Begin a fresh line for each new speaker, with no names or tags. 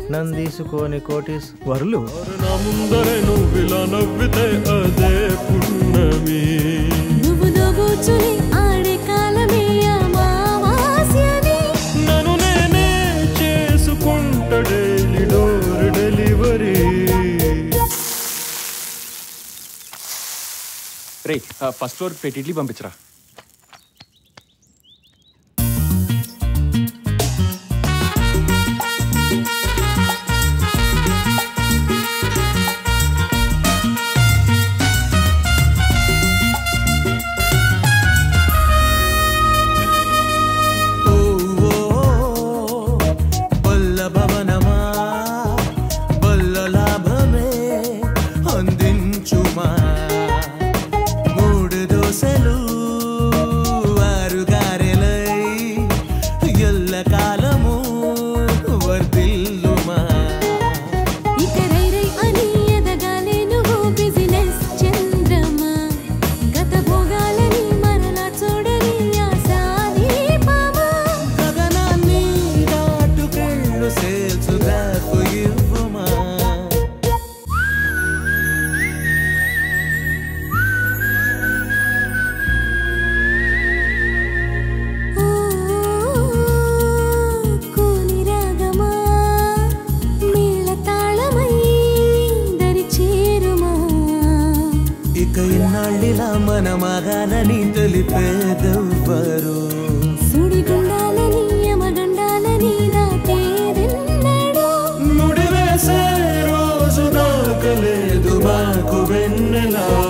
కట్నం తీసుకొని కోటీస్ వరులు
నా ముందరే నువ్విలా నవ్వితే అదే పుణ్యమి
నువ్వు దోబూచుని ఆడే కాలమే అమావాస్యని
నన్ను నేనే చేసుకుంట డైలీ డోర్ డెలివరీ
రే ఫస్ట్ ఫ్లోర్ పెట్టి ఇడ్లీ పంపించరా
బల్ల భవనమా బల్ల లాభమే అందించుమా మూడు దోశలు ఆరు గారెలై ఎల్ల కాలము వర్ధిల్లుమా
ఇక రై రై అని ఎదగాలే నువ్వు బిజినెస్ చంద్రమా గత భోగాలని మరలా చూడని ఆశాని పామా
గగనాన్ని దాటుకెళ్ళు సేల్సు దాపు ఇవ్వుమా
ఓ కోని రాగమా మేళ తాళమై దరి చేరుమా
ఇక ఇన్నాళ్ళిలా మన మగాలని తెలిపేదెవ్వరు
సుడిగుండాలని యమగండాలని దాటేదెన్నడో
ముడి వేసే రోజు దాకలేదు మాకు వెన్నెలా